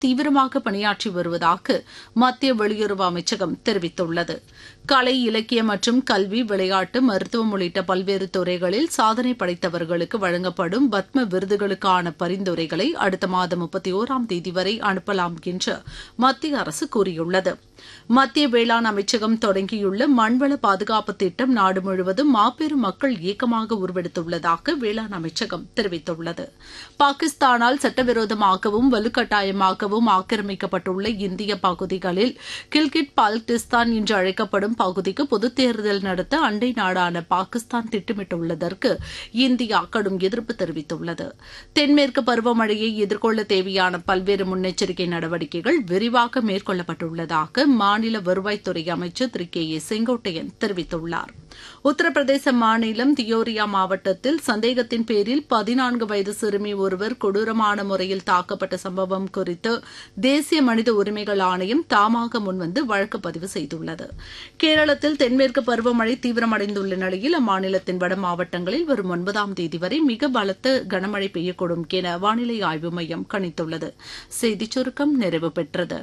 தீவிரமாக பணியாற்றி வருவதாக மத்திய வெளியுறவு அமைச்சகம் தெரிவித்துள்ளது கலை இலக்கியம் மற்றும் கல்வி விளையாட்டு மருத்துவம் உள்ளிட்ட பல்வேறு துறைகளில் சாதனை படைத்தவர்களுக்கு வழங்கப்படும் பத்ம விருதுகளுக்கான பரிந்துரைகளை அடுத்த மாதம் முப்பத்தி ஓராம் தேதி வரை அனுப்பலாம் என்று மத்திய அரசு கூறியுள்ளது மத்திய வேளாண் அமைச்சகம் தொடங்கியுள்ள மண்வள பாதுகாப்பு திட்டம் நாடு முழுவதும் மாபெரும் மக்கள் இயக்கமாக உருவெடுத்துள்ளதாக வேளாண் அமைச்சகம் தெரிவித்துள்ளது பாகிஸ்தானால் சட்டவிரோதமாகவும் வலுக்கட்டாயமாகவும் ஆக்கிரமிக்கப்பட்டுள்ள இந்திய பகுதிகளில் கில்கிட் பால்டிஸ்தான் என்று அழைக்கப்படும் பகுதிக்கு பொதுத் தேர்தல் நடத்த அண்டை நாடான பாகிஸ்தான் திட்டமிட்டுள்ளதற்கு இந்தியா கடும் எதிர்ப்பு தெரிவித்துள்ளது தென்மேற்கு பருவமழையை எதிர்கொள்ள தேவையான பல்வேறு முன்னெச்சரிக்கை நடவடிக்கைகள் விரிவாக மேற்கொள்ளப்பட்டுள்ளதாக மாநில வருவாய்த்துறை அமைச்சர் திரு கே ஏ செங்கோட்டையன் தெரிவித்துள்ளார் உத்தரப்பிரதேச மாநிலம் தியோரியா மாவட்டத்தில் சந்தேகத்தின் பேரில் பதினான்கு வயது சிறுமி ஒருவர் கொடூரமான முறையில் தாக்கப்பட்ட சம்பவம் குறித்து தேசிய மனித உரிமைகள் ஆணையம் தாமாக முன்வந்து வழக்கு பதிவு செய்துள்ளது கேரளத்தில் தென்மேற்கு பருவமழை தீவிரமடைந்துள்ள நிலையில் அம்மாநிலத்தின் வட மாவட்டங்களில் வரும் ஒன்பதாம் தேதி வரை மிக பலத்த கனமழை பெய்யக்கூடும் என வானிலை ஆய்வு மையம் கணித்துள்ளது செய்திச் சுருக்கம் நிறைவு பெற்றது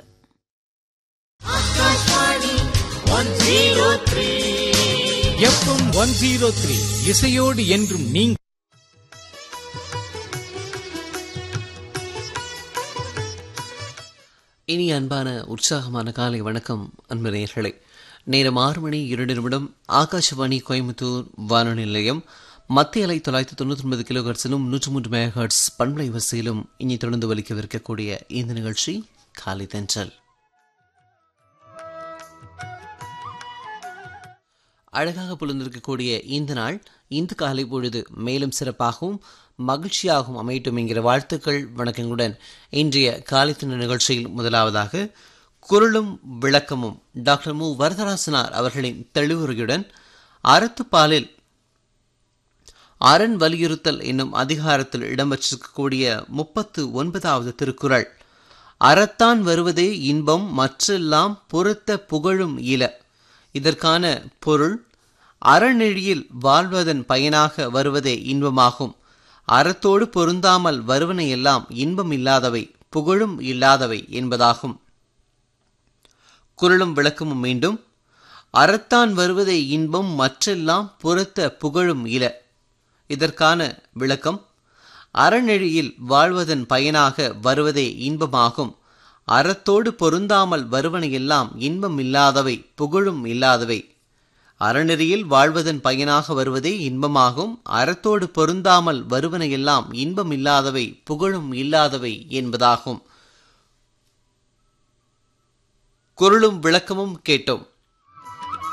எஃப்எம் ஒன் ஜீரோ த்ரீ இசையோடு என்றும் நீங்க இனி அன்பான உற்சாகமான காலை வணக்கம் அன்பு நேயர்களே நேரம் ஆறு மணி இரண்டு நிமிடம் ஆகாஷவாணி கோயம்புத்தூர் வானொலி நிலையம் மத்திய அலை தொள்ளாயிரத்தி தொண்ணூற்றி ஒன்பது கிலோ ஹர்ட்ஸிலும் நூற்றி மூன்று மெகாஹர்ட்ஸ் பண்பலை வரிசையிலும் இனி தொடர்ந்து ஒலிக்கவிருக்கக்கூடிய இந்த நிகழ்ச்சி காலை தென்றல் அழகாக புலர்ந்திருக்கக்கூடிய இந்த நாள் இந்த காலை பொழுது மேலும் சிறப்பாகவும் மகிழ்ச்சியாகவும் அமையட்டும் என்கிற வாழ்த்துக்கள் வணக்கங்களுடன் இன்றைய காலைத்தின நிகழ்ச்சியில் முதலாவதாக குரலும் விளக்கமும் டாக்டர் மு வரதராசனார் அவர்களின் தெளிவுரையுடன் அறத்துப்பாலில் அரண் வலியுறுத்தல் என்னும் அதிகாரத்தில் இடம்பெற்றிருக்கக்கூடிய முப்பத்து ஒன்பதாவது திருக்குறள் அறத்தான் வருவதே இன்பம் மற்றெல்லாம் பொருத்த புகழும் இல இதற்கான பொருள் அறநெழியில் வாழ்வதன் பயனாக வருவதே இன்பமாகும் அறத்தோடு பொருந்தாமல் வருவன எல்லாம் இன்பம் இல்லாதவை புகழும் இல்லாதவை என்பதாகும் குரலும் விளக்கமும் மீண்டும் அறத்தான் வருவதே இன்பம் மற்றெல்லாம் புறத்த புகழும் இல இதற்கான விளக்கம் அறநெழியில் வாழ்வதன் பயனாக வருவதே இன்பமாகும் அறத்தோடு பொருந்தாமல் வருவன எல்லாம் இன்பம் இல்லாதவை புகழும் இல்லாதவை அறநெறியில் வாழ்வதன் பயனாக வருவதே இன்பமாகும் அறத்தோடு பொருந்தாமல் வருவன எல்லாம் இன்பம் இல்லாதவை புகழும் இல்லாதவை என்பதாகும் குரலும் விளக்கமும் கேட்டோம்